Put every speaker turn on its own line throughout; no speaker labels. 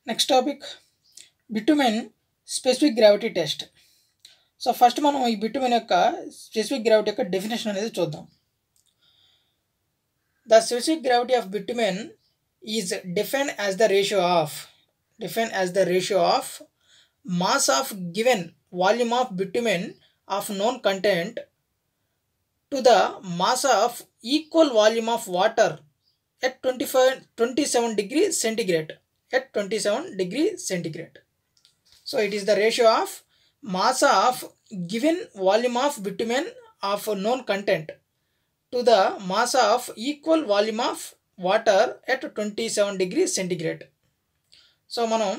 Next topic bitumen specific gravity test so first మనం ఈ bitumen యొక్క స్పెసిఫిక్ గ్రావిటీ యొక్క డెఫినేషన్ అనేది చూద్దాం the specific gravity of bitumen is define as the ratio of define as the ratio of mass of given volume of bitumen of known content to the mass of equal volume of water at twenty five twenty seven degree centigrade at 27 degree centigrade. So it is the ratio of mass of given volume of bitumen of known content to the mass of equal volume of water at 27 degree centigrade. So మనం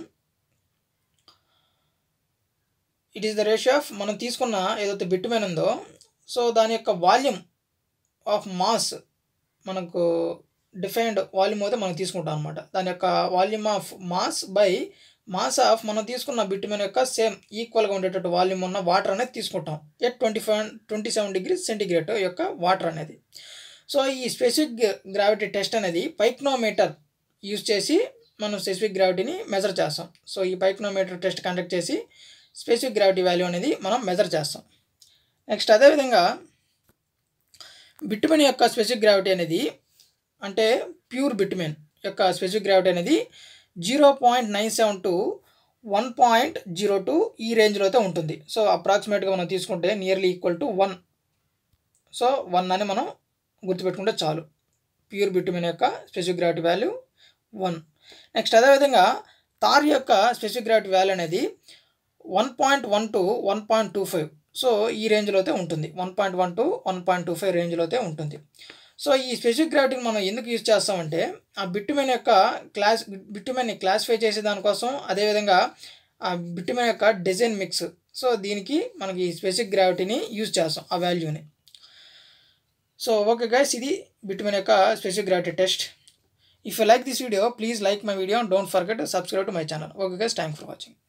it is the ratio of మనం తీసుకున్న ఏదైతే bitumen ఉందో so దాని యొక్క volume of mass మనకు defined volume అయితే మనం తీసుకుంటాం అనమాట దాని యొక్క volume of mass by mass of మనం తీసుకున్న బిట్టుమెన్ యొక్క సేమ్ ఈక్వల్గా ఉండేటట్టు వాల్యూమ్ ఉన్న వాటర్ అనేది తీసుకుంటాం at twenty five twenty seven degree centigrade యొక్క వాటర్ అనేది సో ఈ స్పెసిఫిక్ గ్రావిటీ టెస్ట్ అనేది పైక్నోమీటర్ యూజ్ చేసి మనం స్పెసిఫిక్ గ్రావిటీని మెజర్ చేస్తాం సో ఈ పైక్నోమీటర్ టెస్ట్ కండక్ట్ చేసి స్పెసిఫిక్ గ్రావిటీ వాల్యూ అనేది మనం మెజర్ చేస్తాం నెక్స్ట్ అదేవిధంగా బిట్టుమెన్ యొక్క స్పెసిఫిక్ గ్రావిటీ అనేది అంటే ప్యూర్ బిట్మెన్ యొక్క స్పెసిఫిక్ గ్రావిటీ అనేది zero point nine seven to one point zero two ఈ రేంజ్లో అయితే ఉంటుంది సో అప్రాక్సిమేట్గా మనం తీసుకుంటే nearly equal to one so one అని మనం గుర్తుపెట్టుకుంటే చాలు ప్యూర్ బిట్మెన్ యొక్క specific gravity value one next అదేవిధంగా తార్ యొక్క స్పెసిఫిక్ గ్రావిటీ వాల్యూ అనేది one point one to one point two five so ఈ రేంజ్లో అయితే ఉంటుంది one point one to one point two five రేంజ్లో అయితే ఉంటుంది సో ఈ స్పెసిఫిక్ గ్రావిటీని మనం ఎందుకు యూజ్ చేస్తామంటే ఆ బిట్టుమెన్ యొక్క క్లాస్ బిట్టుమెన్ని క్లాసిఫై చేసే దానికోసం అదేవిధంగా ఆ బిట్టుమెన్ యొక్క డిజైన్ మిక్స్ సో దీనికి మనకి స్పెసిఫిక్ గ్రావిటీని యూజ్ చేస్తాం ఆ వాల్యూని సో ఓకే గైస్ ఇది బిట్టుమెన్ యొక్క specific gravity test if you like this video please like my video don't forget subscribe to my channel okay guys thank for watching